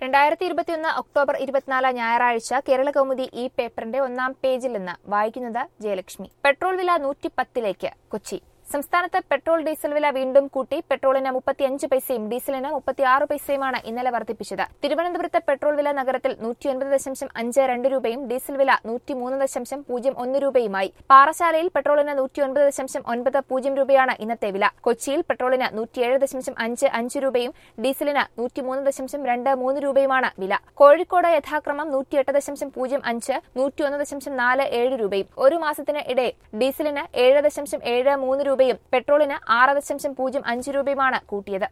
രണ്ടായിരത്തി ഇരുപത്തിയൊന്ന് ഒക്ടോബർ ഇരുപത്തിനാല് ഞായറാഴ്ച കേരള കൗമുദി ഈ പേപ്പറിന്റെ ഒന്നാം പേജിൽ നിന്ന് വായിക്കുന്നത് ജയലക്ഷ്മി പെട്രോൾ വില നൂറ്റിപ്പത്തിലേക്ക് കൊച്ചി സംസ്ഥാനത്ത് പെട്രോൾ ഡീസൽ വില വീണ്ടും കൂട്ടി പെട്രോളിന് മുപ്പത്തിയഞ്ച് പൈസയും ഡീസലിന് മുപ്പത്തിയാറ് പൈസയുമാണ് ഇന്നലെ വർദ്ധിപ്പിച്ചത് തിരുവനന്തപുരത്ത് പെട്രോൾ വില നഗരത്തിൽ നൂറ്റിയൊൻപത് ദശാംശം അഞ്ച് രണ്ട് രൂപയും ഡീസൽ വില നൂറ്റിമൂന്ന് ദശാംശം പൂജ്യം ഒന്ന് രൂപയുമായി പാറശാലയിൽ പെട്രോളിന് നൂറ്റിയൊൻപത് ദശാംശം ഒൻപത് പൂജ്യം രൂപയാണ് ഇന്നത്തെ വില കൊച്ചിയിൽ പെട്രോളിന് നൂറ്റിയേഴ് ദശാംശം അഞ്ച് അഞ്ച് രൂപയും ഡീസലിന് നൂറ്റിമൂന്ന് ദശാംശം രണ്ട് മൂന്ന് രൂപയുമാണ് വില കോഴിക്കോട് യഥാക്രമം നൂറ്റിയെട്ട് ദശാംശം പൂജ്യം അഞ്ച് നൂറ്റിയൊന്ന് ദശാംശം നാല് ഏഴ് രൂപയും ഒരു മാസത്തിന് ഇടെ ഡീസലിന് ഏഴ് ദശാംശം ഏഴ് മൂന്ന് രൂപയും പെട്രോളിന് ആറ് ദശാംശം പൂജ്യം അഞ്ച് രൂപയുമാണ് കൂട്ടിയത്